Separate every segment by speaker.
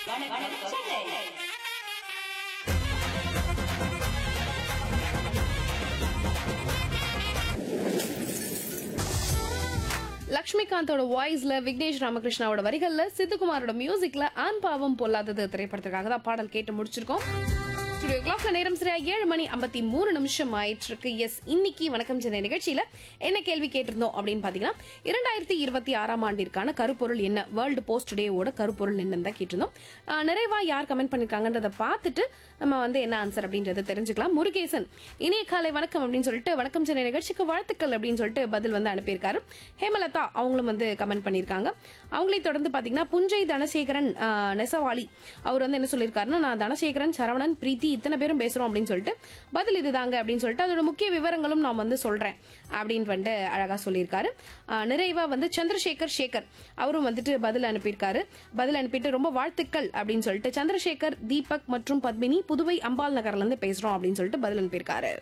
Speaker 1: லக்ஷ்மிகாந்தோட வாய்ஸ்ல விக்னேஷ் ராமகிருஷ்ணாவோட வரிகள்ல சித்துக்குமாரோட மியூசிக்ல ஆண் பாவம் பொல்லாதது திரைப்படத்துக்காக தான் பாடல் கேட்டு முடிச்சிருக்கோம் ஸ்டுடியோ கிளாக்ல நேரம் சரியா ஏழு மணி ஐம்பத்தி மூணு நிமிஷம் ஆயிட்டு இருக்கு எஸ் இன்னைக்கு வணக்கம் சென்னை நிகழ்ச்சியில என்ன கேள்வி கேட்டிருந்தோம் அப்படின்னு பாத்தீங்கன்னா இரண்டாயிரத்தி இருபத்தி ஆறாம் ஆண்டிற்கான கருப்பொருள் என்ன வேர்ல்டு போஸ்ட் டேவோட கருப்பொருள் என்னன்னு தான் கேட்டிருந்தோம் ஆஹ் நிறைவா யார் கமெண்ட் பண்ணிருக்காங்கன்றத பார்த்துட்டு நம்ம வந்து என்ன ஆன்சர் அப்படின்றத தெரிஞ்சுக்கலாம் முருகேசன் இணைய காலை வணக்கம் அப்படின்னு சொல்லிட்டு வணக்கம் சென்னை நிகழ்ச்சிக்கு வாழ்த்துக்கள் அப்படின்னு சொல்லிட்டு பதில் வந்து அனுப்பியிருக்காரு ஹேமலதா அவங்களும் வந்து கமெண்ட் பண்ணியிருக்காங்க அவங்களையும் தொடர்ந்து பாத்தீங்கன்னா புஞ்சை தனசேகரன் ஆஹ், நெசவாளி அவர் வந்து என்ன சொல்லியிருக்காருன்னா நான் தனசேகரன் சரவணன் பிரீத்தி இத்தனை பேரும் பேசுறோம் அப்படின்னு சொல்லிட்டு பதில் இதுதாங்க அப்படின்னு சொல்லிட்டு அதோட முக்கிய விவரங்களும் நான் வந்து சொல்றேன் அப்படின்னு வந்துட்டு அழகா சொல்லியிருக்காரு ஆஹ், நிறைவா வந்து சந்திரசேகர் சேகர் அவரும் வந்துட்டு பதில் அனுப்பியிருக்காரு பதில் அனுப்பிட்டு ரொம்ப வாழ்த்துக்கள் அப்படின்னு சொல்லிட்டு சந்திரசேகர் தீபக் மற்றும் பத்மினி புதுவை அம்பாள் நகர்ல இருந்து பேசுறோம் அப்படின்னு சொல்லிட்டு பதில் அனுப்பியிருக்காரு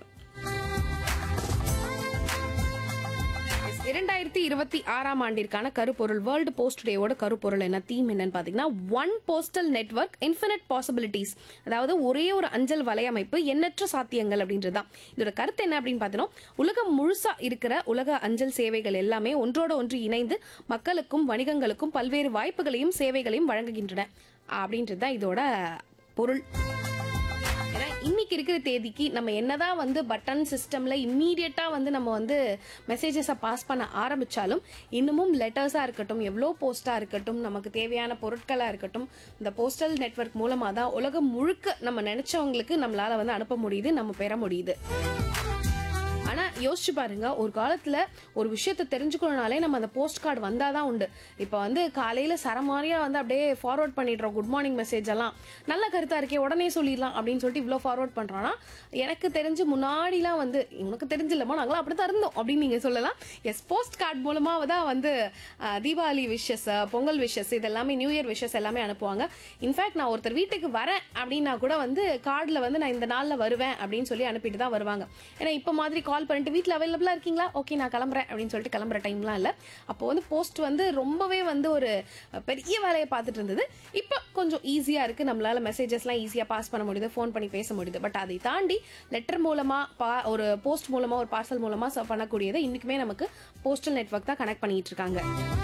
Speaker 1: இரண்டாயிரத்தி இருபத்தி ஆறாம் ஆண்டிற்கான கருப்பொருள் வேர்ல்டு போஸ்ட் டேவோட கருப்பொருள் என்ன தீம் என்னன்னு பாத்தீங்கன்னா one postal network infinite possibilities அதாவது ஒரே ஒரு அஞ்சல் வலையமைப்பு எண்ணற்ற சாத்தியங்கள் அப்படின்றதுதான் இதோட கருத்து என்ன அப்படின்னு பார்த்தோம் உலகம் முழுசா இருக்கிற உலக அஞ்சல் சேவைகள் எல்லாமே ஒன்றோட ஒன்று இணைந்து மக்களுக்கும் வணிகங்களுக்கும் பல்வேறு வாய்ப்புகளையும் சேவைகளையும் வழங்குகின்றன அப்படின்றது தான் இதோட பொருள் ஏன்னா இன்னைக்கு இருக்கிற தேதிக்கு நம்ம என்னதான் வந்து பட்டன் சிஸ்டம்ல இம்மீடியட்டா வந்து நம்ம வந்து மெசேஜஸை பாஸ் பண்ண ஆரம்பிச்சாலும் இன்னமும் லெட்டர்ஸா இருக்கட்டும் எவ்வளோ போஸ்டா இருக்கட்டும் நமக்கு தேவையான பொருட்களா இருக்கட்டும் இந்த போஸ்டல் நெட்வொர்க் மூலமா தான் உலகம் முழுக்க நம்ம நினைச்சவங்களுக்கு நம்மளால வந்து அனுப்ப முடியுது நம்ம பெற முடியுது ஆனா யோசிச்சு பாருங்க ஒரு காலத்துல ஒரு விஷயத்த தெரிஞ்சுக்கணும்னாலே நம்ம அந்த போஸ்ட் கார்டு வந்தாதான் உண்டு இப்போ வந்து காலையில சரமாரியா வந்து அப்படியே ஃபார்வர்ட் பண்ணிடுறோம் குட் மார்னிங் மெசேஜ் எல்லாம் நல்ல கருத்தா இருக்கே உடனே சொல்லிடலாம் அப்படின்னு சொல்லிட்டு இவ்வளோ ஃபார்வர்ட் பண்றோம்னா எனக்கு தெரிஞ்சு முன்னாடிலாம் வந்து உனக்கு தெரிஞ்சில்லமா நாங்களாம் அப்படித்தான் இருந்தோம் அப்படின்னு நீங்க சொல்லலாம் எஸ் போஸ்ட் கார்டு மூலமா தான் வந்து அஹ், தீபாவளி விஷஸ் பொங்கல் விஷஸ் இது எல்லாமே நியூ இயர் விஷஸ் எல்லாமே அனுப்புவாங்க இன்ஃபேக்ட் நான் ஒருத்தர் வீட்டுக்கு வரேன் அப்படின்னா கூட வந்து கார்டில் வந்து நான் இந்த நாளில் வருவேன் அப்படின்னு சொல்லி அனுப்பிட்டு தான் வருவாங்க ஏன்னா இப்போ மாதிரி கால் பண்ணிட்டு வீட்டில் அவைலபிளாக இருக்கீங்களா ஓகே நான் கிளம்புறேன் அப்படின்னு சொல்லிட்டு கிளம்புற டைம்லாம் இல்லை அப்போ வந்து போஸ்ட் வந்து ரொம்பவே வந்து ஒரு பெரிய வேலையை பார்த்துட்டு இருந்தது இப்போ கொஞ்சம் ஈஸியாக இருக்குது நம்மளால மெசேஜஸ்லாம் ஈஸியாக பாஸ் பண்ண முடியுது ஃபோன் பண்ணி பேச முடியுது பட் அதை தாண்டி லெட்டர் மூலமாக பா ஒரு போஸ்ட் மூலமாக ஒரு பார்சல் மூலமாக பண்ணக்கூடியதை இன்றைக்குமே நமக்கு போஸ்டல் நெட்வொர்க் தான் கனெக்ட் பண்ணிட்டு இருக்காங்க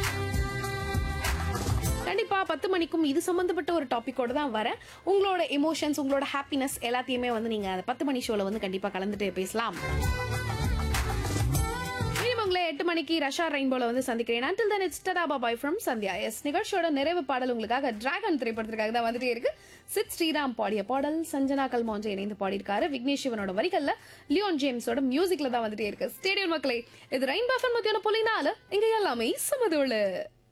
Speaker 1: கண்டிப்பா பத்து மணிக்கும் இது சம்பந்தப்பட்ட ஒரு டாபிக்கோட தான் வரேன் உங்களோட எமோஷன்ஸ் உங்களோட ஹாப்பினஸ் எல்லாத்தையுமே வந்து நீங்க அந்த பத்து மணி ஷோல வந்து கண்டிப்பா கலந்துட்டு பேசலாம் மீண்டும் உங்களை எட்டு மணிக்கு ரஷா ரெயின்போல வந்து சந்திக்கிறேன் until then it's tada bye from Sandhya S நிகழ்ச்சியோட நிறைவு பாடல் உங்களுக்காக டிராகன் திரைப்படத்திற்காக தான் வந்துட்டே இருக்கு சித் ஸ்ரீராம் பாடிய பாடல் சஞ்சனா கல்மோஞ்சை இணைந்து பாடியிருக்காரு விக்னேஷ் சிவனோட வரிகள்ல லியோன் ஜேம்ஸோட மியூசிக்ல தான் வந்துட்டே இருக்கு ஸ்டேடியம் மக்களே இது ரெயின் பஃபன் மத்தியான பொலினால இங்க எல்லாமே சமதோளு